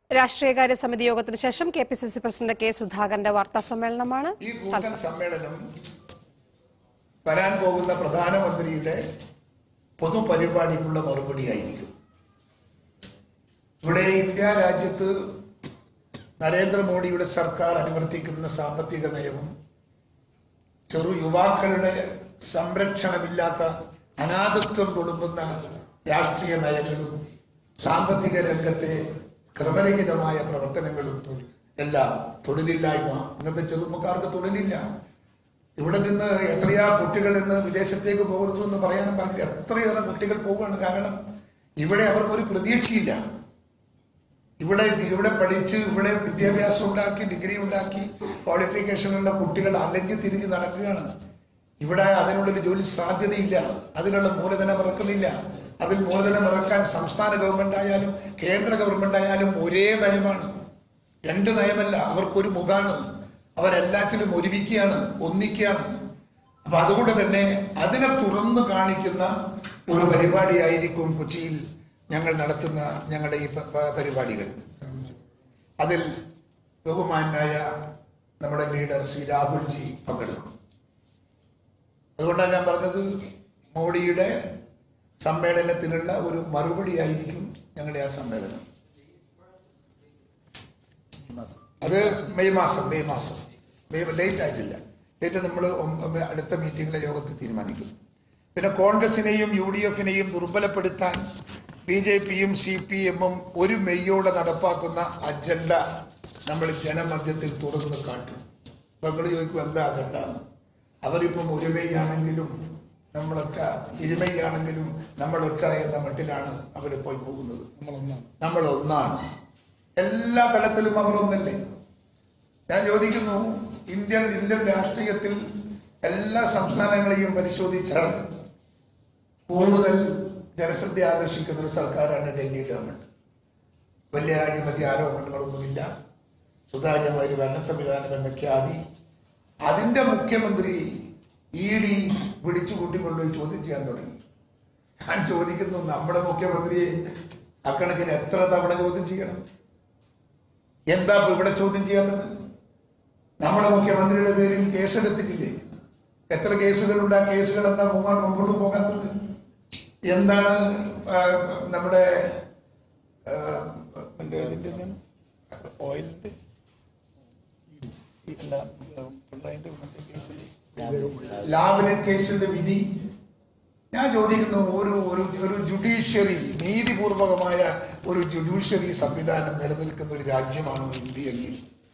രാഷ്ട്രീയകാര്യ സമിതി യോഗത്തിന് ശേഷം K P C C president K സുധാകരന്റെ വാർത്താ സമ്മേളനമാണ് ഈ കൂട്ടം സമ്മേളനം വരാൻ പോകുന്ന പ്രധാനമന്ത്രിയുടെ പൊതുപരിപാടിക്കുള്ള മറുപടിയായിരിക്കും ഇവിടെ ഇന്ത്യ രാജ്യത്ത് നരേന്ദ്രമോദിയുടെ സർക്കാർ അനുവർത്തിക്കുന്ന സാമ്പത്തിക നയവും ചെറു യുവാക്കളുടെ സംരക്ഷണമില്ലാത്ത അനാഥത്വം തുളുമ്പുന്ന രാഷ്ട്രീയ നയങ്ങളും സാമ്പത്തിക രംഗത്തെ ക്രമരഹിതമായ പ്രവർത്തനങ്ങളും എല്ലാം തൊഴിലില്ലായ്മ ഇന്നത്തെ ചെറുപ്പക്കാർക്ക് തൊഴിലില്ല ഇവിടെ നിന്ന് എത്രയാ കുട്ടികൾ ഇന്ന് വിദേശത്തേക്ക് പോകുന്നത് എന്ന് പറയാനും പറഞ്ഞില്ല എത്രയേറെ കുട്ടികൾ പോവുകയാണ് കാരണം ഇവിടെ അവർക്കൊരു പ്രതീക്ഷയില്ല ഇവിടെ ഇവിടെ പഠിച്ച് ഇവിടെ വിദ്യാഭ്യാസം ഉണ്ടാക്കി ഡിഗ്രി ഉണ്ടാക്കി ക്വാളിഫിക്കേഷനുള്ള കുട്ടികൾ അലഞ്ഞു തിരിഞ്ഞ് നടക്കുകയാണ് ഇവിടെ അതിനുള്ളൊരു ജോലി സാധ്യതയില്ല അതിനുള്ള മൂലധനം ഇറക്കുന്നില്ല അതിൽ മൂലധനം ഇറക്കാൻ സംസ്ഥാന ഗവൺമെന്റ് ആയാലും കേന്ദ്ര ഗവൺമെന്റ് ആയാലും ഒരേ നയമാണ് രണ്ട് നയമല്ല അവർക്കൊരു മുഖാണ് അവരെല്ലാറ്റിലും ഒരുമിക്കുകയാണ് ഒന്നിക്കുകയാണ് അപ്പൊ അതുകൊണ്ട് തന്നെ അതിനെ തുറന്നു കാണിക്കുന്ന ഒരു പരിപാടിയായിരിക്കും കൊച്ചിയിൽ ഞങ്ങൾ നടത്തുന്ന ഞങ്ങളുടെ ഈ പ- പ- പരിപാടികൾ അതിൽ ബഹുമാനായ നമ്മുടെ ലീഡർ ശ്രീ രാഹുൽജി പങ്കെടുക്കും അതുകൊണ്ടാണ് ഞാൻ പറഞ്ഞത് മോഡിയുടെ സമ്മേളനത്തിനുള്ള ഒരു മറുപടിയായിരിക്കും ഞങ്ങളുടെ ആ സമ്മേളനം അത് മെയ് മാസം മെയ് മാസം മെയ് ലേറ്റ് ആയിട്ടില്ല ഡേറ്റ് നമ്മൾ അടുത്ത മീറ്റിംഗിലെ യോഗത്തിൽ തീരുമാനിക്കും പിന്നെ കോൺഗ്രസിനെയും യു ഡി എഫിനെയും ദുർബലപ്പെടുത്താൻ ബി ജെ പിയും സി പി എമ്മും ഒരു മെയ്യോടെ നടപ്പാക്കുന്ന അജണ്ട നമ്മൾ ജനമധ്യത്തിൽ തുറന്ന് കാട്ടും അപ്പൊ നിങ്ങൾ ചോദിക്കും എന്താ അജണ്ട അവരിപ്പം ഒരു മെയ്യാണെങ്കിലും നമ്മളൊക്കെ ഇരുമയാണെങ്കിലും നമ്മളൊക്കെ എന്ന മട്ടിലാണ് അവർ പോയി പോകുന്നത് നമ്മൾ ഒന്നാണ് എല്ലാ തലത്തിലും അവർ ഒന്നല്ലേ ഞാൻ ചോദിക്കുന്നു ഇന്ത്യൻ ഇന്ത്യൻ രാഷ്ട്രീയത്തിൽ എല്ലാ സംസ്ഥാനങ്ങളെയും പരിശോധിച്ചാൽ കൂടുതൽ ജനശ്രദ്ധ ആകർഷിക്കുന്ന ഒരു സർക്കാരാണ് ഡൽഹി ഗവൺമെന്റ് വലിയ അഴിമതി ആരോപണങ്ങളൊന്നുമില്ല സുതാര്യമായ ഒരു ഭരണ സംവിധാനം എന്ന ഖ്യാതി അതിന്റെ മുഖ്യമന്ത്രി ഇ ഡി പിടിച്ചു കൂട്ടിക്കൊണ്ടുപോയി ചോദ്യം ചെയ്യാൻ തുടങ്ങി ഞാൻ ചോദിക്കുന്നു നമ്മുടെ മുഖ്യമന്ത്രിയെ അക്കണക്കിന് എത്ര തവണ ചോദ്യം ചെയ്യണം എന്താ ഇപ്പൊ ഇവിടെ ചോദ്യം ചെയ്യാത്തത് നമ്മുടെ മുഖ്യമന്ത്രിയുടെ പേരിൽ കേസെടുത്തിട്ടില്ലേ എത്ര കേസുകളുണ്ട് ആ കേസുകൾ എന്താ മുമ്പോട്ട് മുമ്പോട്ട് പോകാത്തത് എന്താണ് ആ, നമ്മുടെ ആ, മറ്റേ ഇതിന്റെ എന്താണ്? ഓയിലിന്റെ ഇല്ല, പിള്ളേരുടെ മറ്റേ കേസില്ലേ? ലാവ്ലിൻ കേസിന്റെ വിധി ഞാൻ ചോദിക്കുന്നു ഒരു ഒരു ഒരു ജുഡീഷ്യറി നീതിപൂർവകമായ ഒരു ജുഡീഷ്യറി സംവിധാനം നിലനിൽക്കുന്ന ഒരു രാജ്യമാണ് ഇന്ത്യയെങ്കിൽ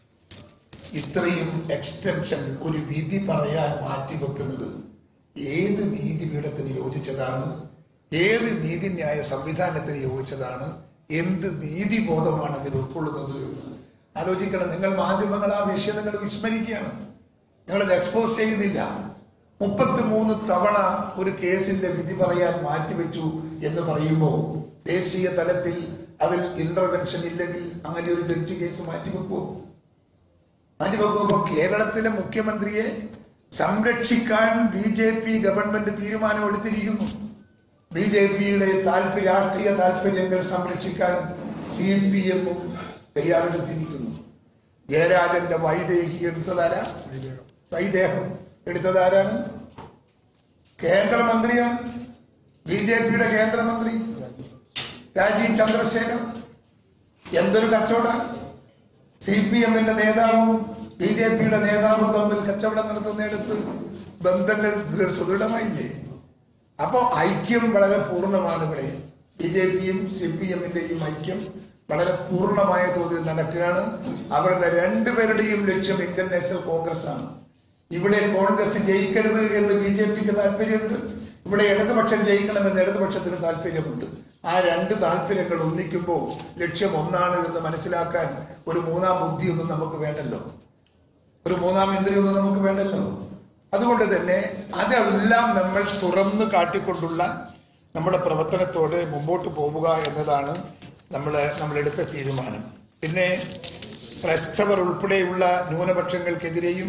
ഇത്രയും എക്സ്റ്റൻഷൻ ഒരു വിധി പറയാൻ മാറ്റിവെക്കുന്നത് ഏത് നീതിപീഠത്തിന് യോജിച്ചതാണ് ഏത് നീതിന്യായ സംവിധാനത്തിന് യോജിച്ചതാണ് എന്ത് നീതിബോധമാണ് ഇതിൽ ഉൾക്കൊള്ളുന്നത് എന്ന് ആലോചിക്കണം നിങ്ങൾ മാധ്യമങ്ങൾ ആ വിഷയം നിങ്ങൾ വിസ്മരിക്കുകയാണ് നിങ്ങളത് എക്സ്പോസ് ചെയ്യുന്നില്ല മുപ്പത്തി മൂന്ന് തവണ ഒരു കേസിന്റെ വിധി പറയാൻ മാറ്റിവെച്ചു എന്ന് പറയുമ്പോൾ ദേശീയ തലത്തിൽ അതിൽ ഇന്റർവെൻഷൻ ഇല്ലെങ്കിൽ അങ്ങനെ ഒരു ജഡ്ജി കേസ് മാറ്റിവെക്കുമോ മാറ്റിവെക്കുമ്പോൾ കേരളത്തിലെ മുഖ്യമന്ത്രിയെ സംരക്ഷിക്കാൻ ബി ജെ പി ഗവൺമെന്റ് തീരുമാനമെടുത്തിരിക്കുന്നു ബി ജെ പിയുടെ താല്പര്യ രാഷ്ട്രീയ താല്പര്യങ്ങൾ സംരക്ഷിക്കാൻ സി പി എമ്മും തയ്യാറെടുത്തിരിക്കുന്നു ജയരാജന്റെ വൈദേഹി എടുത്തതാരാ വൈദേഹം എടുത്തതാരാണ് കേന്ദ്രമന്ത്രിയാണ് ബി ജെ പിയുടെ കേന്ദ്രമന്ത്രി രാജീവ് ചന്ദ്രശേഖർ എന്തൊരു കച്ചവടം സി പി എമ്മിന്റെ നേതാവും ബി ജെ പിയുടെ നേതാവും തമ്മിൽ കച്ചവടം നടത്തുന്നിടത്ത് ബന്ധങ്ങൾ ദൃ- സുദൃഢമായില്ലേ അപ്പോ ഐക്യം വളരെ പൂർണ്ണമാണ് ഇവിടെ ബി ജെ പിയും സി പി എമ്മിന്റെയും ഐക്യം വളരെ പൂർണ്ണമായ തോതിൽ നടക്കുകയാണ് അവരുടെ രണ്ടുപേരുടെയും ലക്ഷ്യം ഇന്ത്യൻ നാഷണൽ കോൺഗ്രസ് ആണ് ഇവിടെ കോൺഗ്രസ് ജയിക്കരുത് എന്ന് ബി ജെ പിക്ക് താല്പര്യമുണ്ട് ഇവിടെ ഇടതുപക്ഷം ജയിക്കണമെന്ന് ഇടതുപക്ഷത്തിന് താല്പര്യമുണ്ട് ആ രണ്ട് താല്പര്യങ്ങൾ ഒന്നിക്കുമ്പോൾ ലക്ഷ്യം ഒന്നാണ് എന്ന് മനസ്സിലാക്കാൻ ഒരു മൂന്നാം ബുദ്ധിയൊന്നും നമുക്ക് വേണ്ടല്ലോ ഒരു മൂന്നാം ഇന്ദ്രിയൊന്നും നമുക്ക് വേണ്ടല്ലോ അതുകൊണ്ട് തന്നെ അതെല്ലാം നമ്മൾ തുറന്നു കാട്ടിക്കൊണ്ടുള്ള നമ്മുടെ പ്രവർത്തനത്തോട് മുമ്പോട്ട് പോവുക എന്നതാണ് നമ്മൾ നമ്മളെടുത്ത തീരുമാനം പിന്നെ ക്രൈസ്തവർ ഉൾപ്പെടെയുള്ള ന്യൂനപക്ഷങ്ങൾക്കെതിരെയും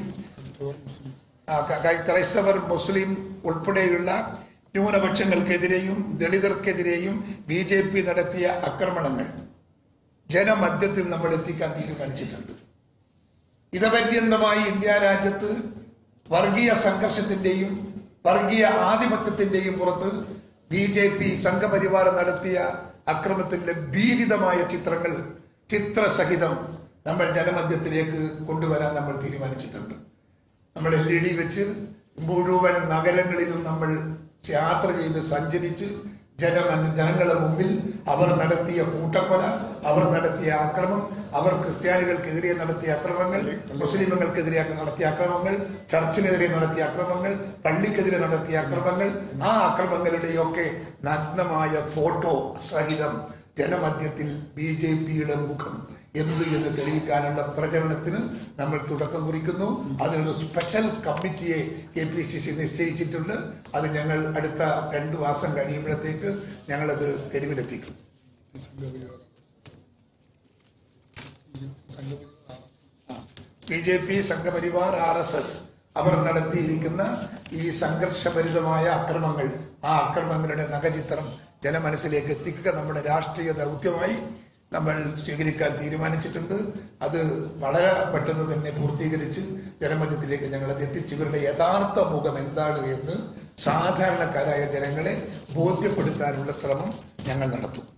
ആ, ക- ക- ക്രൈസ്തവർ മുസ്ലിം ഉൾപ്പെടെയുള്ള ന്യൂനപക്ഷങ്ങൾക്കെതിരെയും ദളിതർക്കെതിരെയും ബി ജെ പി നടത്തിയ ആക്രമണങ്ങൾ ജനമധ്യത്തിൽ നമ്മൾ എത്തിക്കാൻ തീരുമാനിച്ചിട്ടുണ്ട് ഇതപര്യന്തമായി ഇന്ത്യ രാജ്യത്ത് വർഗീയ സംഘർഷത്തിന്റെയും വർഗീയ ആധിപത്യത്തിന്റെയും പുറത്ത് ബി ജെ പി സംഘപരിവാരം നടത്തിയ അക്രമത്തിന്റെ ഭീതിതമായ ചിത്രങ്ങൾ ചിത്രസഹിതം നമ്മൾ ജനമധ്യത്തിലേക്ക് കൊണ്ടുവരാൻ നമ്മൾ തീരുമാനിച്ചിട്ടുണ്ട് നമ്മൾ എൽ ഇ ഡി വെച്ച് മുഴുവൻ നഗരങ്ങളിലും നമ്മൾ യാത്ര ചെയ്ത് സഞ്ചരിച്ച് ജനമ ജനങ്ങളുടെ മുമ്പിൽ അവർ നടത്തിയ കൂട്ടക്കൊല അവർ നടത്തിയ ആക്രമം അവർ ക്രിസ്ത്യാനികൾക്കെതിരെ നടത്തിയ അക്രമങ്ങൾ മുസ്ലിമുകൾക്കെതിരെ നടത്തിയ അക്രമങ്ങൾ ചർച്ചിനെതിരെ നടത്തിയ അക്രമങ്ങൾ പള്ളിക്കെതിരെ നടത്തിയ അക്രമങ്ങൾ ആ അക്രമങ്ങളുടെയൊക്കെ നഗ്നമായ ഫോട്ടോ സഹിതം ജനമധ്യത്തിൽ ബി ജെ പിയുടെ മുഖം എന്ത് എന്ന് തെളിയിക്കാനുള്ള പ്രചരണത്തിന് നമ്മൾ തുടക്കം കുറിക്കുന്നു അതിനൊരു സ്പെഷ്യൽ കമ്മിറ്റിയെ കെ പി സി സി നിശ്ചയിച്ചിട്ടുണ്ട് അത് ഞങ്ങൾ അടുത്ത രണ്ടു മാസം കഴിയുമ്പോഴത്തേക്ക് ഞങ്ങളത് തെരുവിലെത്തിക്കും B J P Sangh Parivar R S S അവർ നടത്തിയിരിക്കുന്ന ഈ സംഘർഷഭരിതമായ അക്രമങ്ങൾ ആ അക്രമങ്ങളുടെ നഖചിത്രം ജനമനസ്സിലേക്ക് എത്തിക്കുക നമ്മുടെ രാഷ്ട്രീയ ദൗത്യമായി നമ്മൾ സ്വീകരിക്കാൻ തീരുമാനിച്ചിട്ടുണ്ട് അത് വളരെ പെട്ടെന്ന് തന്നെ പൂർത്തീകരിച്ച് ജനമധ്യത്തിലേക്ക് ഞങ്ങൾ അത് എത്തിച്ച് ഇവരുടെ യഥാർത്ഥ മുഖം എന്താണ് എന്ന് സാധാരണക്കാരായ ജനങ്ങളെ ബോധ്യപ്പെടുത്താനുള്ള ശ്രമം ഞങ്ങൾ നടത്തും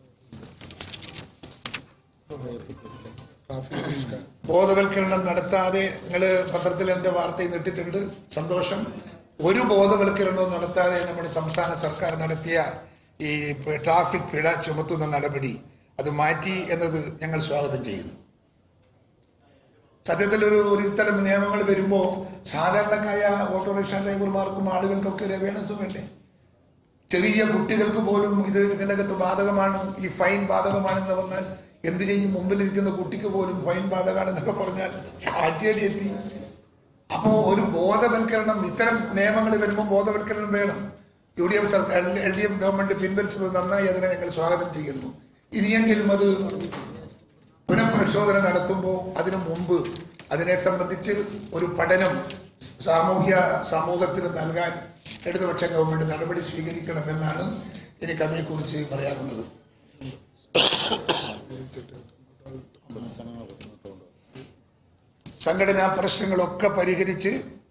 ബോധവൽക്കരണം നടത്താതെ നിങ്ങൾ പത്രത്തിൽ എൻ്റെ വാർത്തയിൽ നിട്ടിട്ടുണ്ട് സന്തോഷം ഒരു ബോധവൽക്കരണവും നടത്താതെ നമ്മുടെ സംസ്ഥാന സർക്കാർ നടത്തിയ ഈ ട്രാഫിക് പിഴ ചുമത്തുന്ന നടപടി അത് മാറ്റി എന്നത് ഞങ്ങൾ സ്വാഗതം ചെയ്യുന്നു സത്യത്തിൽ ഒരു ഒരു ഇത്തരം നിയമങ്ങൾ വരുമ്പോൾ സാധാരണക്കായ ഓട്ടോറിക്ഷ ഡ്രൈവർമാർക്കും ആളുകൾക്കൊക്കെ ഒരു അവയർനെസ് വേണ്ടേ ചെറിയ കുട്ടികൾക്ക് പോലും ഇത് ഇതിനകത്ത് ബാധകമാണ് ഈ ഫൈൻ ബാധകമാണെന്ന് വന്നാൽ എന്ത് ചെയ്യും മുമ്പിലിരിക്കുന്ന കുട്ടിക്ക് പോലും ഫൈൻ ബാധകമാണെന്നൊക്കെ പറഞ്ഞാൽ ആഴ്ചയടി എത്തി അപ്പോ ഒരു ബോധവൽക്കരണം ഇത്തരം നിയമങ്ങൾ വരുമ്പോൾ ബോധവൽക്കരണം വേണം യു ഡി എഫ് സർക്കാർ എൽ ഡി എഫ് ഗവൺമെന്റ് പിൻവലിച്ചത് നന്നായി അതിനെ ഞങ്ങൾ സ്വാഗതം ചെയ്യുന്നു ഇനിയെങ്കിലും അത് പുനഃപരിശോധന നടത്തുമ്പോൾ അതിനു മുമ്പ് അതിനെ സംബന്ധിച്ച് ഒരു പഠനം സാമൂഹ്യ സമൂഹത്തിന് നൽകാൻ ഇടതുപക്ഷ ഗവൺമെന്റ് നടപടി സ്വീകരിക്കണമെന്നാണ് എനിക്ക് അതേക്കുറിച്ച് പറയാനുള്ളത് സംഘടനാ പ്രശ്നങ്ങളൊക്കെ പരിഹരിച്ച്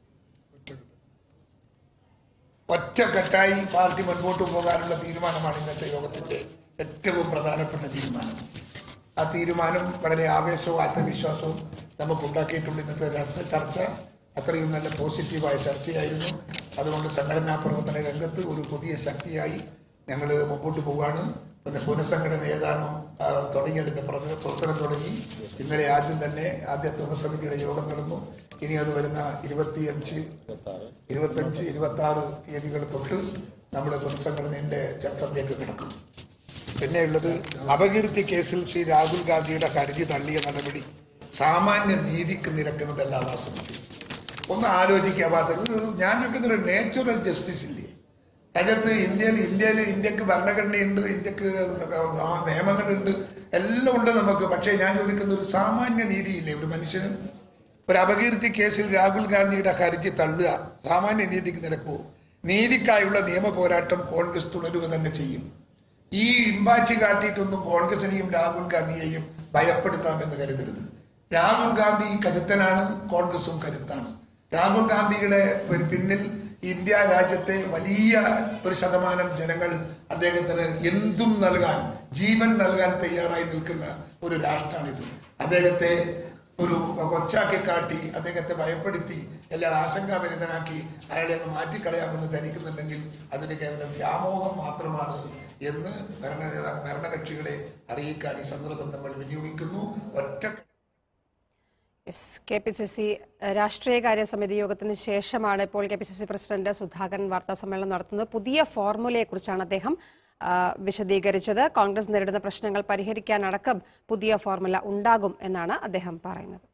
ഒറ്റക്കെട്ടായി പാർട്ടി മുൻപോട്ട് പോകാനുള്ള തീരുമാനമാണ് ഇന്നത്തെ യോഗത്തിന്റെ ഏറ്റവും പ്രധാനപ്പെട്ട തീരുമാനം ആ തീരുമാനം വളരെ ആവേശവും ആത്മവിശ്വാസവും നമുക്ക് ഉണ്ടാക്കിയിട്ടുണ്ട് ഇന്നത്തെ രാഷ്ട്രീയ ചർച്ച അത്രയും നല്ല പോസിറ്റീവായ ചർച്ചയായിരുന്നു അതുകൊണ്ട് സംഘടനാ പ്രവർത്തന രംഗത്ത് ഒരു പുതിയ ശക്തിയായി ഞങ്ങൾ മുമ്പോട്ട് പോവുകയാണ് പിന്നെ പുനഃസംഘടന ഏതാണോ ആ, തുടങ്ങിയതിന്റെ പ്രവ- പ്രവർത്തനം തുടങ്ങി ഇന്നലെ ആദ്യം തന്നെ ആദ്യത്തെ ഉപസമിതിയുടെ യോഗം നടന്നു ഇനി അത് വരുന്ന ഇരുപത്തിയഞ്ച് ഇരുപത്തഞ്ച് ഇരുപത്തി ആറ് തീയതികൾ തൊട്ട് നമ്മുടെ പുനഃസംഘടനയുടെ ചട്ടത്തിലേക്ക് കിടക്കും പിന്നെയുള്ളത് അപകീർത്തി കേസിൽ ശ്രീ രാഹുൽ ഗാന്ധിയുടെ ഹർജി തള്ളിയ നടപടി സാമാന്യ നീതിക്ക് നിരക്കുന്നതല്ല വാസ്തവത്തിൽ ഒന്ന് ആലോചിക്കാവാത്ത ഒരു ഞാൻ ചോദിക്കുന്ന ഒരു നേച്ചുറൽ ജസ്റ്റിസ് ഇല്ലേ രാജ്യത്ത് ഇന്ത്യയിൽ ഇന്ത്യയിൽ ഇന്ത്യക്ക് ഭരണഘടനയുണ്ട് ഇന്ത്യക്ക് ആ നിയമങ്ങളുണ്ട് എല്ലാം ഉണ്ട് നമുക്ക് പക്ഷേ ഞാൻ ചോദിക്കുന്ന ഒരു സാമാന്യ നീതിയില്ലേ ഒരു മനുഷ്യന് ഒരു അപകീർത്തി കേസിൽ രാഹുൽ ഗാന്ധിയുടെ ഹർജി തള്ളുക സാമാന്യ നീതിക്ക് നിരക്കുമോ നീതിക്കായുള്ള നിയമ പോരാട്ടം കോൺഗ്രസ് തുടരുക തന്നെ ചെയ്യും ഈ ഇമ്പാച്ചി കാട്ടിയിട്ടൊന്നും കോൺഗ്രസിനെയും രാഹുൽ ഗാന്ധിയെയും ഭയപ്പെടുത്താമെന്ന് കരുതരുത് രാഹുൽ ഗാന്ധി കരുത്തനാണ് കോൺഗ്രസും കരുത്താണ് രാഹുൽ ഗാന്ധിയുടെ പി- പിന്നിൽ ഇന്ത്യ രാജ്യത്തെ വലിയ ഒരു ശതമാനം ജനങ്ങൾ അദ്ദേഹത്തിന് എന്തും നൽകാൻ ജീവൻ നൽകാൻ തയ്യാറായി നിൽക്കുന്ന ഒരു രാഷ്ട്രമാണിത് അദ്ദേഹത്തെ ഒരു കൊച്ചാക്കി കാട്ടി അദ്ദേഹത്തെ ഭയപ്പെടുത്തി എല്ലാം ആശങ്കാഭരിതനാക്കി അയാളെ അങ്ങ് മാറ്റിക്കളയാമെന്ന് ധരിക്കുന്നുണ്ടെങ്കിൽ അതിന് കേവലം വ്യാമോഹം മാത്രമാണ് എന്ന് ഭരണ ഭരണകക്ഷികളെ അറിയിക്കാൻ ഈ സന്ദർഭം നമ്മൾ വിനിയോഗിക്കുന്നു ഒറ്റ S K P C C രാഷ്ട്രീയകാര്യ സമിതി യോഗത്തിന് ശേഷമാണ് ഇപ്പോൾ K P C C president Sudhakaran വാർത്താ സമ്മേളനം നടത്തുന്നത് പുതിയ ഫോർമുലയെക്കുറിച്ചാണ് അദ്ദേഹം ആ, വിശദീകരിച്ചത് കോൺഗ്രസ് നേരിടുന്ന പ്രശ്നങ്ങൾ പരിഹരിക്കാനടക്കം പുതിയ ഫോർമുല ഉണ്ടാകും എന്നാണ് അദ്ദേഹം പറയുന്നത്